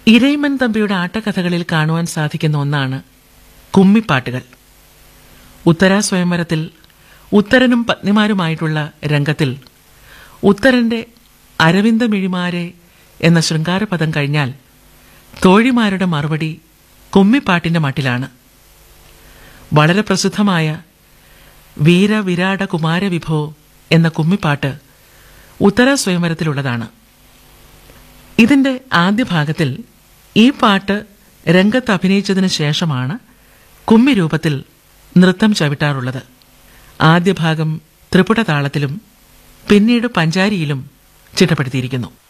ഇരയിമൻ തമ്പിയുടെ ആട്ടക്കഥകളിൽ കാണുവാൻ സാധിക്കുന്ന ഒന്നാണ് കുമ്മിപ്പാട്ടുകൾ ഉത്തരാ സ്വയംവരത്തിൽ ഉത്തരനും പത്നിമാരുമായിട്ടുള്ള രംഗത്തിൽ ഉത്തരന്റെ അരവിന്ദമിഴിമാരെ എന്ന ശൃംഗാരപദം കഴിഞ്ഞാൽ തോഴിമാരുടെ മറുപടി കുമ്മിപ്പാട്ടിന്റെ മട്ടിലാണ് വളരെ പ്രസിദ്ധമായ വീര വിരാട കുമാരവിഭോ എന്ന കുമ്മിപ്പാട്ട് ഉത്തര സ്വയംവരത്തിലുള്ളതാണ് ഇതിന്റെ ആദ്യ ഭാഗത്തിൽ ഈ പാട്ട് രംഗത്ത് അഭിനയിച്ചതിന് ശേഷമാണ് കുമ്മി രൂപത്തിൽ നൃത്തം ചവിട്ടാറുള്ളത് ആദ്യ ഭാഗം ത്രിപുട താളത്തിലും പിന്നീട് പഞ്ചാരിയിലും ചിട്ടപ്പെടുത്തിയിരിക്കുന്നു